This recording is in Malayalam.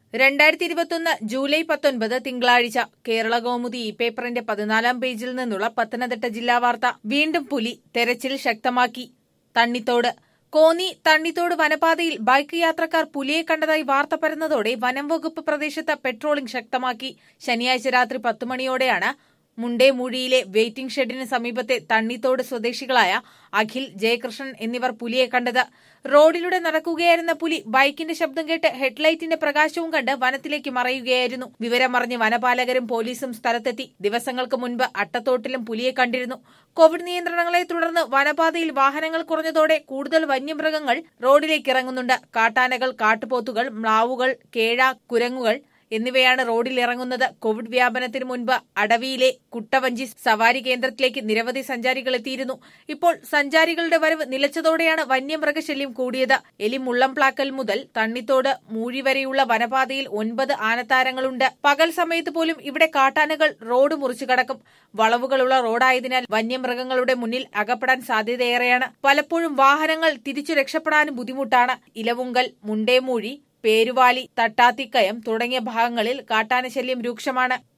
രണ്ടായിരത്തി ഇരുപത്തൊന്ന് ജൂലൈ പത്തൊൻപത് തിങ്കളാഴ്ച കേരള കൗമുദി ഈ പേപ്പറിന്റെ പതിനാലാം പേജിൽ നിന്നുള്ള പത്തനംതിട്ട ജില്ലാ വാർത്ത വീണ്ടും പുലി തെരച്ചിൽ ശക്തമാക്കി തണ്ണിത്തോട് കോന്നി തണ്ണിത്തോട് വനപാതയിൽ ബൈക്ക് യാത്രക്കാർ പുലിയെ കണ്ടതായി വാർത്ത പരന്നതോടെ വനം വകുപ്പ് പ്രദേശത്ത് പെട്രോളിംഗ് ശക്തമാക്കി ശനിയാഴ്ച രാത്രി പത്തു മണിയോടെയാണ് മുണ്ടേമൂഴിയിലെ വെയിറ്റിംഗ് ഷെഡിന് സമീപത്തെ തണ്ണിത്തോട് സ്വദേശികളായ അഖിൽ ജയകൃഷ്ണൻ എന്നിവർ പുലിയെ കണ്ടത് റോഡിലൂടെ നടക്കുകയായിരുന്ന പുലി ബൈക്കിന്റെ ശബ്ദം കേട്ട് ഹെഡ്ലൈറ്റിന്റെ പ്രകാശവും കണ്ട് വനത്തിലേക്ക് മറയുകയായിരുന്നു വിവരമറിഞ്ഞ് വനപാലകരും പോലീസും സ്ഥലത്തെത്തി ദിവസങ്ങൾക്ക് മുൻപ് അട്ടത്തോട്ടിലും പുലിയെ കണ്ടിരുന്നു കോവിഡ് നിയന്ത്രണങ്ങളെ തുടർന്ന് വനപാതയിൽ വാഹനങ്ങൾ കുറഞ്ഞതോടെ കൂടുതൽ വന്യമൃഗങ്ങൾ റോഡിലേക്ക് ഇറങ്ങുന്നുണ്ട് കാട്ടാനകൾ കാട്ടുപോത്തുകൾ മ്ലാവുകൾ കേഴ കുരങ്ങുകൾ എന്നിവയാണ് റോഡിൽ ഇറങ്ങുന്നത് കോവിഡ് വ്യാപനത്തിന് മുൻപ് അടവിയിലെ കുട്ടവഞ്ചി സവാരി കേന്ദ്രത്തിലേക്ക് നിരവധി സഞ്ചാരികൾ എത്തിയിരുന്നു ഇപ്പോൾ സഞ്ചാരികളുടെ വരവ് നിലച്ചതോടെയാണ് വന്യമൃഗശല്യം കൂടിയത് എലി മുള്ളംപ്ലാക്കൽ മുതൽ തണ്ണിത്തോട് മൂഴി വരെയുള്ള വനപാതയിൽ ഒൻപത് ആനത്താരങ്ങളുണ്ട് പകൽ സമയത്ത് പോലും ഇവിടെ കാട്ടാനകൾ റോഡ് മുറിച്ചു കടക്കും വളവുകളുള്ള റോഡായതിനാൽ വന്യമൃഗങ്ങളുടെ മുന്നിൽ അകപ്പെടാൻ സാധ്യതയേറെയാണ് പലപ്പോഴും വാഹനങ്ങൾ തിരിച്ചു രക്ഷപ്പെടാനും ബുദ്ധിമുട്ടാണ് ഇലവുങ്കൽ മുണ്ടേമൂഴി പേരുവാലി തട്ടാത്തിക്കയം തുടങ്ങിയ ഭാഗങ്ങളിൽ കാട്ടാനശല്യം രൂക്ഷമാണ്